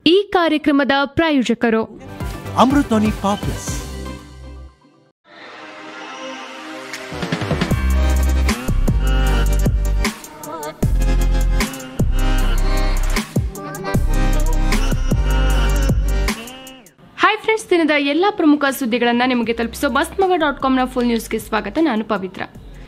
ಈ ಕಾರ್ಯಕ್ರಮದ ಪ್ರಾಯೋಜಕರು ಅಮೃತೋನಿ ಪಾಪ್ಲಸ್ ಹಾಯ್ ಫ್ರೆಂಡ್ಸ್ ದಿನದ ಎಲ್ಲ ಪ್ರಮುಖ ಸುದ್ದಿಗಳನ್ನು ನಿಮಗೆ ತಲುಪಿಸೋ ಮಸ್ಮಗ ಡಾಟ್ ಕಾಮ್ನ ಫುಲ್ ನ್ಯೂಸ್ಗೆ ಸ್ವಾಗತ ನಾನು ಪವಿತ್ರ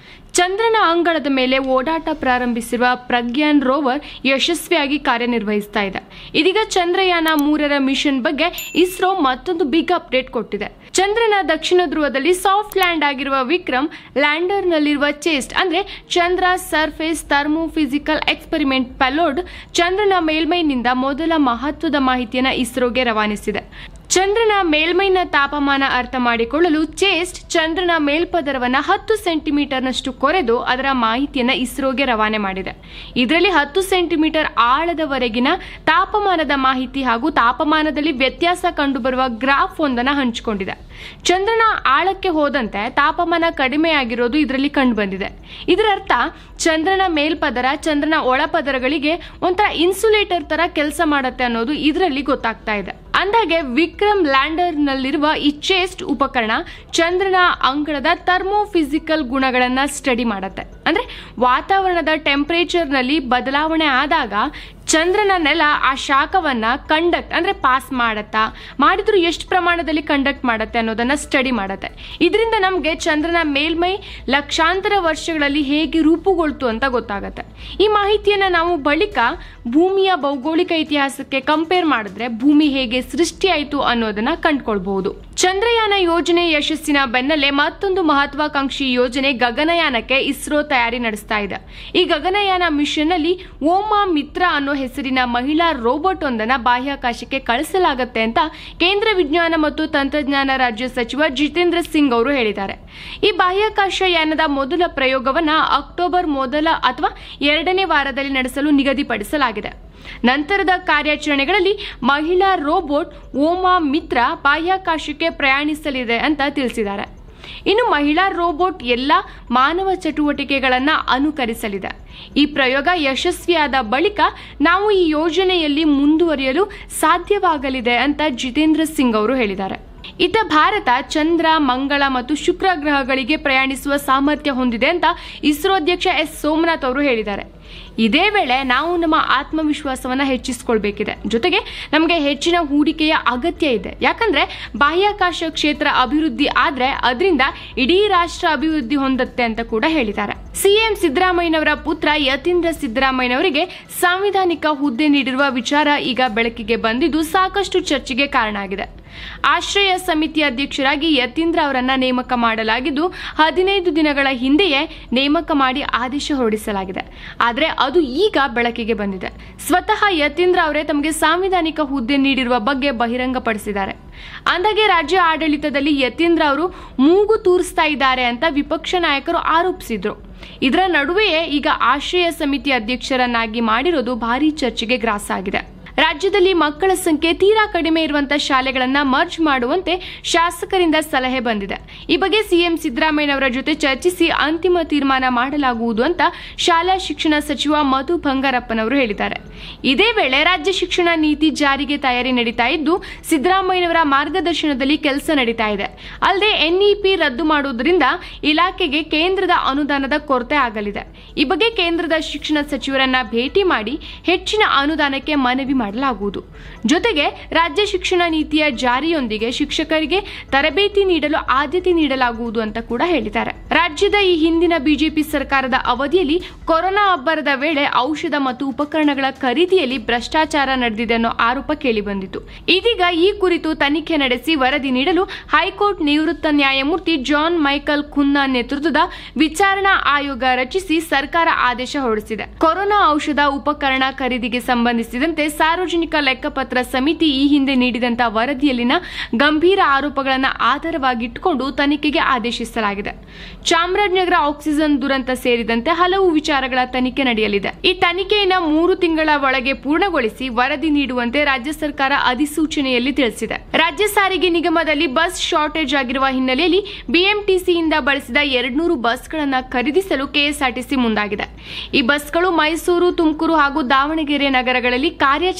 ಚಂದ್ರನ ಅಂಗಳದ ಮೇಲೆ ಓಡಾಟ ಪ್ರಾರಂಭಿಸಿರುವ ಪ್ರಜ್ಞಾನ್ ರೋವರ್ ಯಶಸ್ವಿಯಾಗಿ ಕಾರ್ಯನಿರ್ವಹಿಸ್ತಾ ಇದೆ ಇದೀಗ ಚಂದ್ರಯಾನ ಮೂರರ ಮಿಷನ್ ಬಗ್ಗೆ ಇಸ್ರೋ ಮತ್ತೊಂದು ಬಿಗ್ ಅಪ್ಡೇಟ್ ಕೊಟ್ಟಿದೆ ಚಂದ್ರನ ದಕ್ಷಿಣ ಧ್ರುವದಲ್ಲಿ ಸಾಫ್ಟ್ ಲ್ಯಾಂಡ್ ಆಗಿರುವ ವಿಕ್ರಮ್ ಲ್ಯಾಂಡರ್ನಲ್ಲಿರುವ ಚೆಸ್ಟ್ ಅಂದ್ರೆ Chandra surface thermophysical experiment payload ಚಂದ್ರನ ಮೇಲ್ಮೈನಿಂದ ಮೊದಲ ಮಹತ್ವದ ಮಾಹಿತಿಯನ್ನು ಇಸ್ರೋಗೆ ರವಾನಿಸಿದೆ ಚಂದ್ರನ ಮೇಲ್ಮೈನ ತಾಪಮಾನ ಅರ್ಥ ಮಾಡಿಕೊಳ್ಳಲು ಚೇಸ್ಟ್ ಚಂದ್ರನ ಮೇಲ್ಪದರವನ್ನು ಹತ್ತು ಸೆಂಟಿಮೀಟರ್ನಷ್ಟು ಕೊರೆದು ಅದರ ಮಾಹಿತಿಯನ್ನು ಇಸ್ರೋಗೆ ರವಾನೆ ಮಾಡಿದೆ ಇದರಲ್ಲಿ ಹತ್ತು ಸೆಂಟಿಮೀಟರ್ ಆಳದವರೆಗಿನ ತಾಪಮಾನದ ಮಾಹಿತಿ ಹಾಗೂ ತಾಪಮಾನದಲ್ಲಿ ವ್ಯತ್ಯಾಸ ಕಂಡುಬರುವ ಗ್ರಾಫ್ ಒಂದನ್ನು ಹಂಚಿಕೊಂಡಿದೆ ಚಂದ್ರನ ಆಳಕ್ಕೆ ಹೋದಂತೆ ತಾಪಮಾನ ಕಡಿಮೆಯಾಗಿರೋದು ಇದರಲ್ಲಿ ಕಂಡುಬಂದಿದೆ ಇದರ ಅರ್ಥ ಚಂದ್ರನ ಮೇಲ್ಪದರ ಚಂದ್ರನ ಒಳಪದರಗಳಿಗೆ ಒಂಥರ ಇನ್ಸುಲೇಟರ್ ತರ ಕೆಲಸ ಮಾಡುತ್ತೆ ಅನ್ನೋದು ಇದರಲ್ಲಿ ಗೊತ್ತಾಗ್ತಾ ಇದೆ ಅಂದಾಗೆ ವಿಕ್ರಮ್ ಲ್ಯಾಂಡರ್ ನಲ್ಲಿರುವ ಈ ಚೇಸ್ಟ್ ಉಪಕರಣ ಚಂದ್ರನ ಅಂಗಳದ ಥರ್ಮೋ ಫಿಸಿಕಲ್ ಗುಣಗಳನ್ನ ಸ್ಟಡಿ ಮಾಡುತ್ತೆ ಅಂದ್ರೆ ವಾತಾವರಣದ ಟೆಂಪರೇಚರ್ ನಲ್ಲಿ ಬದಲಾವಣೆ ಆದಾಗ ಚಂದ್ರನ ನೆಲ ಆ ಶಾಖವನ್ನ ಕಂಡಕ್ಟ್ ಅಂದ್ರೆ ಪಾಸ್ ಮಾಡತ್ತಾ ಮಾಡಿದ್ರು ಎಷ್ಟು ಪ್ರಮಾಣದಲ್ಲಿ ಕಂಡಕ್ಟ್ ಮಾಡತ್ತೆ ಅನ್ನೋದನ್ನ ಸ್ಟಡಿ ಮಾಡತ್ತೆ ಇದರಿಂದ ನಮಗೆ ಚಂದ್ರನ ಮೇಲ್ಮೈ ಲಕ್ಷಾಂತರ ವರ್ಷಗಳಲ್ಲಿ ಹೇಗೆ ರೂಪುಗೊಳ್ತು ಅಂತ ಗೊತ್ತಾಗತ್ತೆ ಈ ಮಾಹಿತಿಯನ್ನ ನಾವು ಬಳಿಕ ಭೂಮಿಯ ಭೌಗೋಳಿಕ ಇತಿಹಾಸಕ್ಕೆ ಕಂಪೇರ್ ಮಾಡಿದ್ರೆ ಭೂಮಿ ಹೇಗೆ ಸೃಷ್ಟಿಯಾಯಿತು ಅನ್ನೋದನ್ನ ಕಂಡುಕೊಳ್ಬಹುದು ಚಂದ್ರಯಾನ ಯೋಜನೆ ಯಶಸ್ಸಿನ ಬೆನ್ನಲ್ಲೇ ಮತ್ತೊಂದು ಮಹತ್ವಾಕಾಂಕ್ಷಿ ಯೋಜನೆ ಗಗನಯಾನಕ್ಕೆ ಇಸ್ರೋ ತಯಾರಿ ನಡೆಸ್ತಾ ಇದೆ ಈ ಗಗನಯಾನ ಮಿಷನ್ ನಲ್ಲಿ ಓಮಾ ಮಿತ್ರ ಅನ್ನೋ ಹೆಸರಿನ ಮಹಿಳಾ ರೋಬೋಟ್ ಒಂದನ್ನ ಬಾಹ್ಯಾಕಾಶಕ್ಕೆ ಕಳಿಸಲಾಗುತ್ತೆ ಅಂತ ಕೇಂದ್ರ ವಿಜ್ಞಾನ ಮತ್ತು ತಂತ್ರಜ್ಞಾನ ರಾಜ್ಯ ಸಚಿವ ಜಿತೇಂದ್ರ ಸಿಂಗ್ ಅವರು ಹೇಳಿದ್ದಾರೆ ಈ ಬಾಹ್ಯಾಕಾಶ ಯಾನದ ಮೊದಲ ಪ್ರಯೋಗವನ್ನ ಅಕ್ಟೋಬರ್ ಮೊದಲ ಅಥವಾ ಎರಡನೇ ವಾರದಲ್ಲಿ ನಡೆಸಲು ನಿಗದಿಪಡಿಸಲಾಗಿದೆ ನಂತರದ ಕಾರ್ಯಾಚರಣೆಗಳಲ್ಲಿ ಮಹಿಳಾ ರೋಬೋಟ್ ಓಮಾ ಮಿತ್ರ ಬಾಹ್ಯಾಕಾಶಕ್ಕೆ ಪ್ರಯಾಣಿಸಲಿದೆ ಅಂತ ತಿಳಿಸಿದ್ದಾರೆ ಇನ್ನು ಮಹಿಳಾ ರೋಬೋಟ್ ಎಲ್ಲ ಮಾನವ ಚಟುವಟಿಕೆಗಳನ್ನು ಅನುಕರಿಸಲಿದೆ ಈ ಪ್ರಯೋಗ ಯಶಸ್ವಿಯಾದ ಬಳಿಕ ನಾವು ಈ ಯೋಜನೆಯಲ್ಲಿ ಮುಂದುವರಿಯಲು ಸಾಧ್ಯವಾಗಲಿದೆ ಅಂತ ಜಿತೇಂದ್ರ ಸಿಂಗ್ ಅವರು ಹೇಳಿದ್ದಾರೆ ಇತ ಭಾರತ ಚಂದ್ರ ಮಂಗಳ ಮತ್ತು ಶುಕ್ರ ಗ್ರಹಗಳಿಗೆ ಪ್ರಯಾಣಿಸುವ ಸಾಮರ್ಥ್ಯ ಹೊಂದಿದೆ ಅಂತ ಇಸ್ರೋ ಅಧ್ಯಕ್ಷ ಎಸ್ ಸೋಮನಾಥ್ ಅವರು ಹೇಳಿದ್ದಾರೆ ಇದೇ ವೇಳೆ ನಾವು ನಮ್ಮ ಆತ್ಮವಿಶ್ವಾಸವನ್ನ ಹೆಚ್ಚಿಸಿಕೊಳ್ಬೇಕಿದೆ ಜೊತೆಗೆ ನಮಗೆ ಹೆಚ್ಚಿನ ಹೂಡಿಕೆಯ ಅಗತ್ಯ ಇದೆ ಯಾಕಂದ್ರೆ ಬಾಹ್ಯಾಕಾಶ ಕ್ಷೇತ್ರ ಅಭಿವೃದ್ಧಿ ಆದ್ರೆ ಅದರಿಂದ ಇಡೀ ರಾಷ್ಟ್ರ ಅಭಿವೃದ್ಧಿ ಹೊಂದುತ್ತೆ ಅಂತ ಕೂಡ ಹೇಳಿದ್ದಾರೆ ಸಿಎಂ ಸಿದ್ದರಾಮಯ್ಯನವರ ಪುತ್ರ ಯತೀಂದ್ರ ಸಿದ್ದರಾಮಯ್ಯನವರಿಗೆ ಸಾಂವಿಧಾನಿಕ ಹುದ್ದೆ ನೀಡಿರುವ ವಿಚಾರ ಈಗ ಬೆಳಕಿಗೆ ಬಂದಿದ್ದು ಸಾಕಷ್ಟು ಚರ್ಚೆಗೆ ಕಾರಣ ಆಗಿದೆ ಆಶ್ರಯ ಸಮಿತಿ ಅಧ್ಯಕ್ಷರಾಗಿ ಯತೀಂದ್ರ ಅವರನ್ನ ನೇಮಕ ಮಾಡಲಾಗಿದ್ದು ಹದಿನೈದು ದಿನಗಳ ಹಿಂದೆಯೇ ನೇಮಕ ಮಾಡಿ ಆದೇಶ ಹೊರಡಿಸಲಾಗಿದೆ ಆದರೆ ಅದು ಈಗ ಬೆಳಕಿಗೆ ಬಂದಿದೆ ಸ್ವತಃ ಯತೀಂದ್ರ ಅವರೇ ತಮಗೆ ಸಾಂವಿಧಾನಿಕ ಹುದ್ದೆ ನೀಡಿರುವ ಬಗ್ಗೆ ಬಹಿರಂಗಪಡಿಸಿದ್ದಾರೆ ಅಂದಾಗೆ ರಾಜ್ಯ ಆಡಳಿತದಲ್ಲಿ ಯತೀಂದ್ರ ಅವರು ಮೂಗು ತೂರಿಸ್ತಾ ಇದ್ದಾರೆ ಅಂತ ವಿಪಕ್ಷ ನಾಯಕರು ಆರೋಪಿಸಿದ್ರು ಇದರ ನಡುವೆಯೇ ಈಗ ಆಶ್ರಯ ಸಮಿತಿ ಅಧ್ಯಕ್ಷರನ್ನಾಗಿ ಮಾಡಿರೋದು ಭಾರಿ ಚರ್ಚೆಗೆ ಗ್ರಾಸ ಆಗಿದೆ ರಾಜ್ಯದಲ್ಲಿ ಮಕ್ಕಳ ಸಂಖ್ಯೆ ತೀರಾ ಕಡಿಮೆ ಇರುವಂತಹ ಶಾಲೆಗಳನ್ನ ಮರ್ಜ್ ಮಾಡುವಂತೆ ಶಾಸಕರಿಂದ ಸಲಹೆ ಬಂದಿದೆ ಈ ಬಗ್ಗೆ ಸಿಎಂ ಸಿದ್ದರಾಮಯ್ಯನವರ ಜೊತೆ ಚರ್ಚಿಸಿ ಅಂತಿಮ ತೀರ್ಮಾನ ಮಾಡಲಾಗುವುದು ಅಂತ ಶಾಲಾ ಶಿಕ್ಷಣ ಸಚಿವ ಮಧು ಬಂಗಾರಪ್ಪನವರು ಹೇಳಿದ್ದಾರೆ ಇದೇ ವೇಳೆ ರಾಜ್ಯ ಶಿಕ್ಷಣ ನೀತಿ ಜಾರಿಗೆ ತಯಾರಿ ನಡೀತಾ ಇದ್ದು ಸಿದ್ದರಾಮಯ್ಯನವರ ಮಾರ್ಗದರ್ಶನದಲ್ಲಿ ಕೆಲಸ ನಡೀತಾ ಇದೆ ಅಲ್ಲದೆ ಎನ್ಇಪಿ ರದ್ದು ಮಾಡುವುದರಿಂದ ಇಲಾಖೆಗೆ ಕೇಂದ್ರದ ಅನುದಾನದ ಕೊರತೆ ಆಗಲಿದೆ ಈ ಬಗ್ಗೆ ಕೇಂದ್ರದ ಶಿಕ್ಷಣ ಸಚಿವರನ್ನ ಭೇಟಿ ಮಾಡಿ ಹೆಚ್ಚಿನ ಅನುದಾನಕ್ಕೆ ಮನವಿ ಮಾಡಲಾಗುವುದು ಜೊತೆಗೆ ರಾಜ್ಯ ಶಿಕ್ಷಣ ನೀತಿಯ ಜಾರಿಯೊಂದಿಗೆ ಶಿಕ್ಷಕರಿಗೆ ತರಬೇತಿ ನೀಡಲು ಆದ್ಯತೆ ನೀಡಲಾಗುವುದು ಅಂತ ಕೂಡ ಹೇಳಿದ್ದಾರೆ ರಾಜ್ಯದ ಈ ಹಿಂದಿನ ಬಿಜೆಪಿ ಸರ್ಕಾರದ ಅವಧಿಯಲ್ಲಿ ಕೊರೋನಾ ಅಬ್ಬರದ ವೇಳೆ ಔಷಧ ಮತ್ತು ಉಪಕರಣಗಳ ಖರೀದಿಯಲ್ಲಿ ಭ್ರಷ್ಟಾಚಾರ ನಡೆದಿದೆ ಅನ್ನೋ ಆರೋಪ ಕೇಳಿಬಂದಿತು ಇದೀಗ ಈ ಕುರಿತು ತನಿಖೆ ನಡೆಸಿ ವರದಿ ನೀಡಲು ಹೈಕೋರ್ಟ್ ನಿವೃತ್ತ ನ್ಯಾಯಮೂರ್ತಿ ಜಾನ್ ಮೈಕಲ್ ಖುನ್ನಾ ನೇತೃತ್ವದ ವಿಚಾರಣಾ ಆಯೋಗ ರಚಿಸಿ ಸರ್ಕಾರ ಆದೇಶ ಹೊರಡಿಸಿದೆ ಕೊರೋನಾ ಔಷಧ ಉಪಕರಣ ಖರೀದಿಗೆ ಸಂಬಂಧಿಸಿದಂತೆ ಸಾರ್ವಜನಿಕ ಲೆಕ್ಕಪತ್ರ ಸಮಿತಿ ಈ ಹಿಂದೆ ನೀಡಿದಂತಹ ವರದಿಯಲ್ಲಿನ ಗಂಭೀರ ಆರೋಪಗಳನ್ನು ಆಧಾರವಾಗಿಟ್ಟುಕೊಂಡು ತನಿಖೆಗೆ ಆದೇಶಿಸಲಾಗಿದೆ ಚಾಮರಾಜನಗರ ಆಕ್ಸಿಜನ್ ದುರಂತ ಸೇರಿದಂತೆ ಹಲವು ವಿಚಾರಗಳ ತನಿಖೆ ನಡೆಯಲಿದೆ ಈ ತನಿಖೆಯನ್ನು ಮೂರು ತಿಂಗಳ ಒಳಗೆ ಪೂರ್ಣಗೊಳಿಸಿ ವರದಿ ನೀಡುವಂತೆ ರಾಜ್ಯ ಸರ್ಕಾರ ಅಧಿಸೂಚನೆಯಲ್ಲಿ ತಿಳಿಸಿದೆ ರಾಜ್ಯ ಸಾರಿಗೆ ನಿಗಮದಲ್ಲಿ ಬಸ್ ಶಾರ್ಟೇಜ್ ಆಗಿರುವ ಹಿನ್ನೆಲೆಯಲ್ಲಿ ಬಿಎಂಟಿಸಿಯಿಂದ ಬಳಸಿದ ಎರಡ್ನೂರು ಬಸ್ಗಳನ್ನು ಖರೀದಿಸಲು ಕೆಎಸ್ಆರ್ಟಿಸಿ ಮುಂದಾಗಿದೆ ಈ ಬಸ್ಗಳು ಮೈಸೂರು ತುಮಕೂರು ಹಾಗೂ ದಾವಣಗೆರೆ ನಗರಗಳಲ್ಲಿ ಕಾರ್ಯಾಚರಣೆ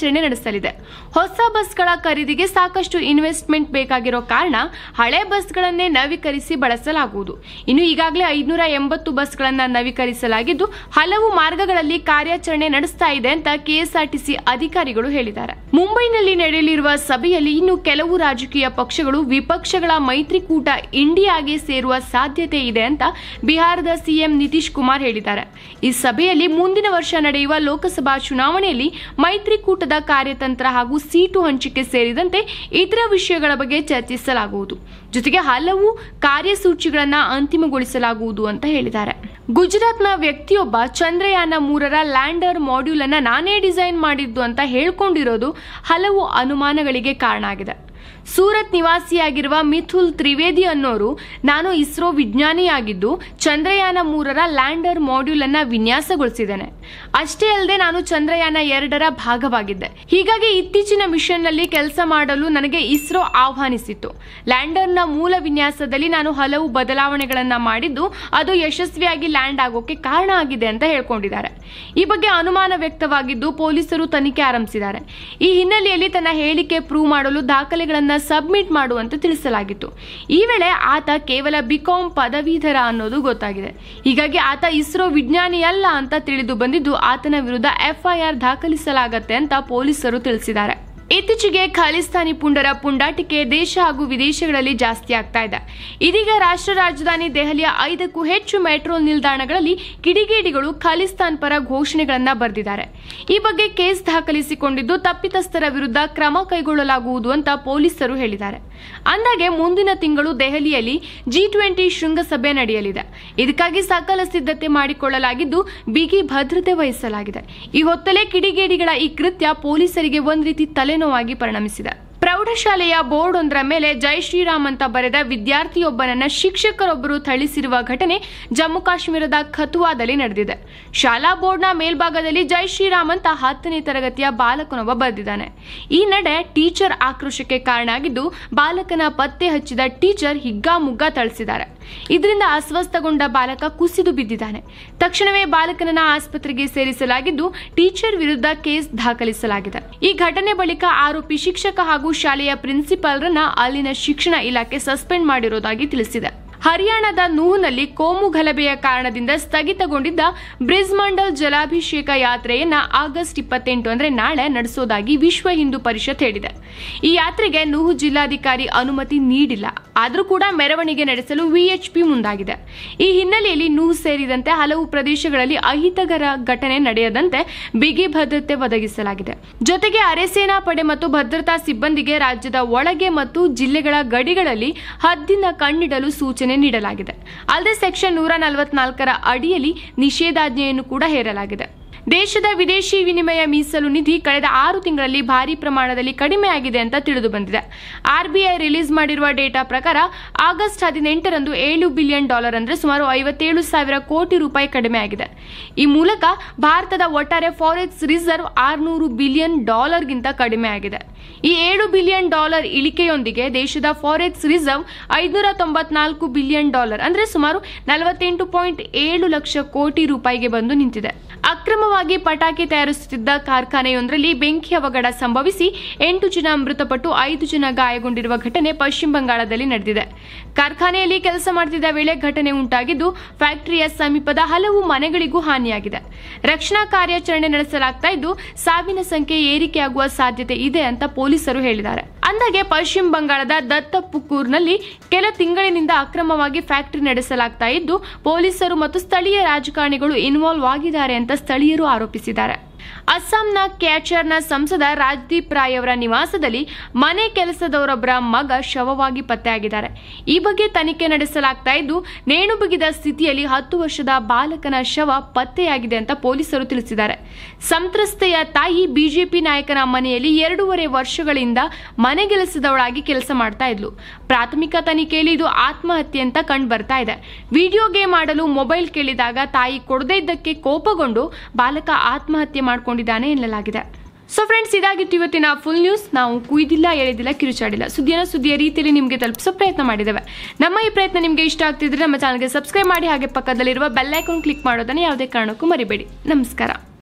ಕಾರ್ಯಾಚರಣೆ ನಡೆಸಲಿದೆ ಹೊಸ ಬಸ್ಗಳ ಖರೀದಿಗೆ ಸಾಕಷ್ಟು ಇನ್ವೆಸ್ಟ್ಮೆಂಟ್ ಬೇಕಾಗಿರೋ ಕಾರಣ ಹಳೆ ಬಸ್ಗಳನ್ನೇ ನವೀಕರಿಸಿ ಬಳಸಲಾಗುವುದು ಇನ್ನು ಈಗಾಗಲೇ ಐದುನೂರ ಎಂಬತ್ತು ಬಸ್ಗಳನ್ನು ನವೀಕರಿಸಲಾಗಿದ್ದು ಹಲವು ಮಾರ್ಗಗಳಲ್ಲಿ ಕಾರ್ಯಾಚರಣೆ ನಡೆಸ್ತಾ ಇದೆ ಅಂತ ಕೆಎಸ್ಆರ್ಟಿಸಿ ಅಧಿಕಾರಿಗಳು ಹೇಳಿದ್ದಾರೆ ಮುಂಬೈನಲ್ಲಿ ನಡೆಯಲಿರುವ ಸಭೆಯಲ್ಲಿ ಇನ್ನು ಕೆಲವು ರಾಜಕೀಯ ಪಕ್ಷಗಳು ವಿಪಕ್ಷಗಳ ಮೈತ್ರಿಕೂಟ ಇಂಡಿಯಾಗೆ ಸೇರುವ ಸಾಧ್ಯತೆ ಇದೆ ಅಂತ ಬಿಹಾರದ ಸಿಎಂ ನಿತೀಶ್ ಕುಮಾರ್ ಹೇಳಿದ್ದಾರೆ ಈ ಸಭೆಯಲ್ಲಿ ಮುಂದಿನ ವರ್ಷ ನಡೆಯುವ ಲೋಕಸಭಾ ಚುನಾವಣೆಯಲ್ಲಿ ಮೈತ್ರಿಕೂಟದ ಕಾರ್ಯತಂತ್ರ ಹಾಗೂ ಸೀಟು ಹಂಚಿಕೆ ಸೇರಿದಂತೆ ಇತರ ವಿಷಯಗಳ ಬಗ್ಗೆ ಚರ್ಚಿಸಲಾಗುವುದು ಜೊತೆಗೆ ಹಲವು ಕಾರ್ಯಸೂಚಿಗಳನ್ನ ಅಂತಿಮಗೊಳಿಸಲಾಗುವುದು ಅಂತ ಹೇಳಿದ್ದಾರೆ ಗುಜರಾತ್ನ ವ್ಯಕ್ತಿಯೊಬ್ಬ ಚಂದ್ರಯಾನ ಮೂರರ ಲ್ಯಾಂಡರ್ ಮಾಡ್ಯೂಲ್ ಅನ್ನ ನಾನೇ ಡಿಸೈನ್ ಮಾಡಿದ್ದು ಅಂತ ಹೇಳ್ಕೊಂಡಿರೋದು ಹಲವು ಅನುಮಾನಗಳಿಗೆ ಕಾರಣ ಆಗಿದೆ ಸೂರತ್ ನಿವಾಸಿಯಾಗಿರುವ ಮಿಥುಲ್ ತ್ರಿವೇದಿ ಅನ್ನೋರು ನಾನು ಇಸ್ರೋ ವಿಜ್ಞಾನಿಯಾಗಿದ್ದು ಚಂದ್ರಯಾನ ಮೂರರ ಲ್ಯಾಂಡರ್ ಮಾಡ್ಯೂಲ್ ಅನ್ನ ವಿನ್ಯಾಸಗೊಳಿಸಿದ್ದೇನೆ ಅಷ್ಟೇ ಅಲ್ಲದೆ ನಾನು ಚಂದ್ರಯಾನ ಎರಡರ ಭಾಗವಾಗಿದ್ದೆ ಹೀಗಾಗಿ ಇತ್ತೀಚಿನ ಮಿಷನ್ ನಲ್ಲಿ ಕೆಲಸ ಮಾಡಲು ನನಗೆ ಇಸ್ರೋ ಆಹ್ವಾನಿಸಿತ್ತು ಲ್ಯಾಂಡರ್ನ ಮೂಲ ವಿನ್ಯಾಸದಲ್ಲಿ ನಾನು ಹಲವು ಬದಲಾವಣೆಗಳನ್ನ ಮಾಡಿದ್ದು ಅದು ಯಶಸ್ವಿಯಾಗಿ ಲ್ಯಾಂಡ್ ಆಗೋಕೆ ಕಾರಣ ಆಗಿದೆ ಅಂತ ಹೇಳ್ಕೊಂಡಿದ್ದಾರೆ ಈ ಬಗ್ಗೆ ಅನುಮಾನ ವ್ಯಕ್ತವಾಗಿದ್ದು ಪೊಲೀಸರು ತನಿಖೆ ಆರಂಭಿಸಿದ್ದಾರೆ ಈ ಹಿನ್ನೆಲೆಯಲ್ಲಿ ತನ್ನ ಹೇಳಿಕೆ ಪ್ರೂವ್ ಮಾಡಲು ದಾಖಲೆಗಳನ್ನ ಸಬ್ಮಿಟ್ ಮಾಡುವಂತೆ ತಿಳಿಸಲಾಗಿತ್ತು ಈ ವೇಳೆ ಆತ ಕೇವಲ ಬಿಕಾಂ ಪದವೀಧರ ಅನ್ನೋದು ಗೊತ್ತಾಗಿದೆ ಹೀಗಾಗಿ ಆತ ಇಸ್ರೋ ವಿಜ್ಞಾನಿಯಲ್ಲ ಅಂತ ತಿಳಿದು ಬಂದಿದ್ದು ಆತನ ವಿರುದ್ಧ ಎಫ್ಐಆರ್ ದಾಖಲಿಸಲಾಗತ್ತೆ ಅಂತ ಪೊಲೀಸರು ತಿಳಿಸಿದ್ದಾರೆ ಇತ್ತೀಚೆಗೆ ಖಾಲಿಸ್ತಾನಿ ಪುಂಡರ ಪುಂಡಾಟಿಕೆ ದೇಶ ಹಾಗೂ ವಿದೇಶಗಳಲ್ಲಿ ಜಾಸ್ತಿ ಆಗ್ತಾ ಇದೆ ಇದೀಗ ರಾಷ್ಟ್ರ ರಾಜಧಾನಿ ದೆಹಲಿಯ ಐದಕ್ಕೂ ಹೆಚ್ಚು ಮೆಟ್ರೋ ನಿಲ್ದಾಣಗಳಲ್ಲಿ ಕಿಡಿಗೇಡಿಗಳು ಖಾಲಿಸ್ತಾನ್ ಪರ ಘೋಷಣೆಗಳನ್ನ ಬರೆದಿದ್ದಾರೆ ಈ ಬಗ್ಗೆ ಕೇಸ್ ದಾಖಲಿಸಿಕೊಂಡಿದ್ದು ತಪ್ಪಿತಸ್ಥರ ವಿರುದ್ಧ ಕ್ರಮ ಕೈಗೊಳ್ಳಲಾಗುವುದು ಅಂತ ಪೊಲೀಸರು ಹೇಳಿದ್ದಾರೆ ಅಂದಾಗೆ ಮುಂದಿನ ತಿಂಗಳು ದೆಹಲಿಯಲ್ಲಿ ಜಿ ಟ್ವೆಂಟಿ ಶೃಂಗಸಭೆ ನಡೆಯಲಿದೆ ಇದಕ್ಕಾಗಿ ಸಕಲ ಸಿದ್ಧತೆ ಮಾಡಿಕೊಳ್ಳಲಾಗಿದ್ದು ಬಿಗಿ ಭದ್ರತೆ ವಹಿಸಲಾಗಿದೆ ಈ ಹೊತ್ತಲೇ ಕಿಡಿಗೇಡಿಗಳ ಈ ಕೃತ್ಯ ಪೊಲೀಸರಿಗೆ ಒಂದ್ ರೀತಿ ತಲೆನೋವಾಗಿ ಪರಿಣಮಿಸಿದೆ ಪ್ರೌಢಶಾಲೆಯ ಬೋರ್ಡ್ ಒಂದರ ಮೇಲೆ ಜೈ ಶ್ರೀರಾಮ್ ಅಂತ ಬರೆದ ವಿದ್ಯಾರ್ಥಿಯೊಬ್ಬನನ್ನ ಶಿಕ್ಷಕರೊಬ್ಬರು ಥಳಿಸಿರುವ ಘಟನೆ ಜಮ್ಮು ಕಾಶ್ಮೀರದ ಖತುವಾದಲ್ಲಿ ನಡೆದಿದೆ ಶಾಲಾ ಬೋರ್ಡ್ನ ಮೇಲ್ಭಾಗದಲ್ಲಿ ಜೈ ಶ್ರೀರಾಮ್ ಅಂತ ಹತ್ತನೇ ತರಗತಿಯ ಬಾಲಕನೊಬ್ಬ ಬರೆದಿದ್ದಾನೆ ಈ ನಡೆ ಟೀಚರ್ ಆಕ್ರೋಶಕ್ಕೆ ಕಾರಣ ಆಗಿದ್ದು ಬಾಲಕನ ಪತ್ತೆ ಹಚ್ಚಿದ ಟೀಚರ್ ಹಿಗ್ಗಾಮುಗ್ಗಾ ಥಳಿಸಿದ್ದಾರೆ ಇದರಿಂದ ಅಸ್ವಸ್ಥಗೊಂಡ ಬಾಲಕ ಕುಸಿದು ಬಿದ್ದಿದ್ದಾನೆ ತಕ್ಷಣವೇ ಬಾಲಕನನ್ನ ಆಸ್ಪತ್ರೆಗೆ ಸೇರಿಸಲಾಗಿದ್ದು ಟೀಚರ್ ವಿರುದ್ಧ ಕೇಸ್ ದಾಖಲಿಸಲಾಗಿದೆ ಈ ಘಟನೆ ಬಳಿಕ ಆರೋಪಿ ಶಿಕ್ಷಕ ಹಾಗೂ ಶಾಲೆಯ ಪ್ರಿನ್ಸಿಪಾಲ್ರನ್ನ ಅಲ್ಲಿನ ಶಿಕ್ಷಣ ಇಲಾಖೆ ಸಸ್ಪೆಂಡ್ ಮಾಡಿರೋದಾಗಿ ತಿಳಿಸಿದೆ ಹರಿಯಾಣದ ನೂಹ್ನಲ್ಲಿ ಕೋಮು ಗಲಭೆಯ ಕಾರಣದಿಂದ ಸ್ಥಗಿತಗೊಂಡಿದ್ದ ಬ್ರಿಜ್ ಮಂಡಲ್ ಜಲಾಭಿಷೇಕ ಯಾತ್ರೆಯನ್ನ ಆಗಸ್ಟ್ ಇಪ್ಪತ್ತೆಂಟು ಅಂದ್ರೆ ನಾಳೆ ನಡೆಸೋದಾಗಿ ವಿಶ್ವ ಹಿಂದೂ ಪರಿಷತ್ ಹೇಳಿದೆ ಈ ಯಾತ್ರೆಗೆ ನೂಹ್ ಜಿಲ್ಲಾಧಿಕಾರಿ ಅನುಮತಿ ನೀಡಿಲ್ಲ ಆದರೂ ಕೂಡ ಮೆರವಣಿಗೆ ನಡೆಸಲು ವಿಎಚ್ಪಿ ಮುಂದಾಗಿದೆ ಈ ಹಿನ್ನೆಲೆಯಲ್ಲಿ ನೂಹ್ ಸೇರಿದಂತೆ ಹಲವು ಪ್ರದೇಶಗಳಲ್ಲಿ ಅಹಿತಕರ ಘಟನೆ ನಡೆಯದಂತೆ ಬಿಗಿ ಭದ್ರತೆ ಒದಗಿಸಲಾಗಿದೆ ಜೊತೆಗೆ ಅರೆಸೇನಾ ಪಡೆ ಮತ್ತು ಭದ್ರತಾ ಸಿಬ್ಬಂದಿಗೆ ರಾಜ್ಯದ ಒಳಗೆ ಮತ್ತು ಜಿಲ್ಲೆಗಳ ಗಡಿಗಳಲ್ಲಿ ಹದ್ದಿನ ಕಣ್ಣಿಡಲು ಸೂಚನೆ ನೀಡಲಾಗಿದೆ ಅಲ್ಲದೆ ಸೆಕ್ಷನ್ ನೂರ ನಲವತ್ನಾಲ್ಕರ ಅಡಿಯಲ್ಲಿ ನಿಷೇಧಾಜ್ಞೆಯನ್ನು ಕೂಡ ಹೇರಲಾಗಿದೆ ದೇಶದ ವಿದೇಶಿ ವಿನಿಮಯ ಮೀಸಲು ನಿಧಿ ಕಳೆದ ಆರು ತಿಂಗಳಲ್ಲಿ ಭಾರಿ ಪ್ರಮಾಣದಲ್ಲಿ ಕಡಿಮೆಯಾಗಿದೆ ಅಂತ ತಿಳಿದು ಬಂದಿದೆ ಆರ್ಬಿಐ ರಿಲೀಸ್ ಮಾಡಿರುವ ಡೇಟಾ ಪ್ರಕಾರ ಆಗಸ್ಟ್ ಹದಿನೆಂಟರಂದು ಏಳು ಬಿಲಿಯನ್ ಡಾಲರ್ ಅಂದ್ರೆ ಸುಮಾರು ಐವತ್ತೇಳು ಸಾವಿರ ಕೋಟಿ ರೂಪಾಯಿ ಕಡಿಮೆಯಾಗಿದೆ ಈ ಮೂಲಕ ಭಾರತದ ಒಟ್ಟಾರೆ ಫಾರೆಕ್ಸ್ ರಿಸರ್ವ್ ಆರುನೂರು ಬಿಲಿಯನ್ ಡಾಲರ್ಗಿಂತ ಕಡಿಮೆಯಾಗಿದೆ ಈ ಏಳು ಬಿಲಿಯನ್ ಡಾಲರ್ ಇಳಿಕೆಯೊಂದಿಗೆ ದೇಶದ ಫಾರೆಕ್ಸ್ ರಿಸರ್ವ್ ಐದುನೂರ ತೊಂಬತ್ನಾಲ್ಕು ಬಿಲಿಯನ್ ಡಾಲರ್ ಅಂದ್ರೆ ಸುಮಾರು ನಲವತ್ತೆಂಟು ಪಾಯಿಂಟ್ ಏಳು ಲಕ್ಷ ಕೋಟಿ ರೂಪಾಯಿಗೆ ಬಂದು ನಿಂತಿದೆ ಅಕ್ರಮವಾಗಿ ಪಟಾಕಿ ತಯಾರಿಸುತ್ತಿದ್ದ ಕಾರ್ಖಾನೆಯೊಂದರಲ್ಲಿ ಬೆಂಕಿ ಅವಘಡ ಸಂಭವಿಸಿ ಎಂಟು ಜನ ಮೃತಪಟ್ಟು ಐದು ಜನ ಗಾಯಗೊಂಡಿರುವ ಘಟನೆ ಪಶ್ಚಿಮ ಬಂಗಾಳದಲ್ಲಿ ನಡೆದಿದೆ ಕಾರ್ಖಾನೆಯಲ್ಲಿ ಕೆಲಸ ಮಾಡುತ್ತಿದ್ದ ವೇಳೆ ಘಟನೆ ಉಂಟಾಗಿದ್ದು ಫ್ಯಾಕ್ಟರಿಯ ಸಮೀಪದ ಹಲವು ಮನೆಗಳಿಗೂ ಹಾನಿಯಾಗಿದೆ ರಕ್ಷಣಾ ಕಾರ್ಯಾಚರಣೆ ನಡೆಸಲಾಗ್ತಾ ಇದ್ದು ಸಾವಿನ ಸಂಖ್ಯೆ ಏರಿಕೆಯಾಗುವ ಸಾಧ್ಯತೆ ಇದೆ ಅಂತ ಪೊಲೀಸರು ಹೇಳಿದ್ದಾರೆ ಅಂದಾಗೆ ಪಶ್ಚಿಮ ಬಂಗಾಳದ ದತ್ತಪುಕ್ಕೂರ್ನಲ್ಲಿ ಕೆಲ ತಿಂಗಳಿನಿಂದ ಅಕ್ರಮವಾಗಿ ಫ್ಯಾಕ್ಟರಿ ನಡೆಸಲಾಗ್ತಾ ಇದ್ದು ಪೊಲೀಸರು ಮತ್ತು ಸ್ಥಳೀಯ ರಾಜಕಾರಣಿಗಳು ಇನ್ವಾಲ್ವ್ ಆಗಿದ್ದಾರೆ ಅಂತ ಸ್ಥಳೀಯರು ಆರೋಪಿಸಿದ್ದಾರೆ ಅಸ್ಸಾಂನ ಕ್ಯಾಚರ್ನ ಸಂಸದ ರಾಜ್ದೀಪ್ ರಾಯ್ ಅವರ ನಿವಾಸದಲ್ಲಿ ಮನೆ ಕೆಲಸದವರೊಬ್ಬರ ಮಗ ಶವವಾಗಿ ಪತ್ತೆಯಾಗಿದ್ದಾರೆ ಈ ಬಗ್ಗೆ ತನಿಖೆ ನಡೆಸಲಾಗ್ತಾ ಇದ್ದು ನೇಣು ಬಿಗಿದ ಸ್ಥಿತಿಯಲ್ಲಿ ಹತ್ತು ವರ್ಷದ ಬಾಲಕನ ಶವ ಪತ್ತೆಯಾಗಿದೆ ಅಂತ ಪೊಲೀಸರು ತಿಳಿಸಿದ್ದಾರೆ ಸಂತ್ರಸ್ತೆಯ ತಾಯಿ ಬಿಜೆಪಿ ನಾಯಕನ ಮನೆಯಲ್ಲಿ ಎರಡೂವರೆ ವರ್ಷಗಳಿಂದ ಮನೆಗೆಲಸದವಳಾಗಿ ಕೆಲಸ ಮಾಡ್ತಾ ಇದ್ಲು ಪ್ರಾಥಮಿಕ ತನಿಖೆಯಲ್ಲಿ ಇದು ಆತ್ಮಹತ್ಯೆ ಅಂತ ಕಂಡು ಬರ್ತಾ ಇದೆ ವಿಡಿಯೋ ಗೇಮ್ ಆಡಲು ಮೊಬೈಲ್ ಕೇಳಿದಾಗ ತಾಯಿ ಕೊಡದೇ ಇದ್ದಕ್ಕೆ ಕೋಪಗೊಂಡು ಬಾಲಕ ಆತ್ಮಹತ್ಯೆ ಮಾಡಿಕೊಂಡಿದ್ದಾನೆ ಎನ್ನಲಾಗಿದೆ ಸೊ ಫ್ರೆಂಡ್ಸ್ ಇದಾಗಿತ್ತು ಇವತ್ತಿನ ಫುಲ್ ನ್ಯೂಸ್ ನಾವು ಕುಯ್ದಿಲ್ಲ ಎಳೆದಿಲ್ಲ ಕಿರುಚಾಡಿಲ್ಲ ಸುದ್ದಿನ ಸುದ್ದಿಯ ರೀತಿಯಲ್ಲಿ ನಿಮಗೆ ತಲುಪಿಸೋ ಪ್ರಯತ್ನ ಮಾಡಿದ್ದೇವೆ ನಮ್ಮ ಈ ಪ್ರಯತ್ನ ನಿಮಗೆ ಇಷ್ಟ ಆಗ್ತಿದ್ರೆ ನಮ್ಮ ಚಾನಲ್ಗೆ ಸಬ್ಸ್ಕ್ರೈಬ್ ಮಾಡಿ ಹಾಗೆ ಪಕ್ಕದಲ್ಲಿರುವ ಬೆಲ್ ಐಕಾನ್ ಕ್ಲಿಕ್ ಮಾಡೋದನ್ನ ಯಾವುದೇ ಕಾರಣಕ್ಕೂ ಮರಿಬೇಡಿ ನಮಸ್ಕಾರ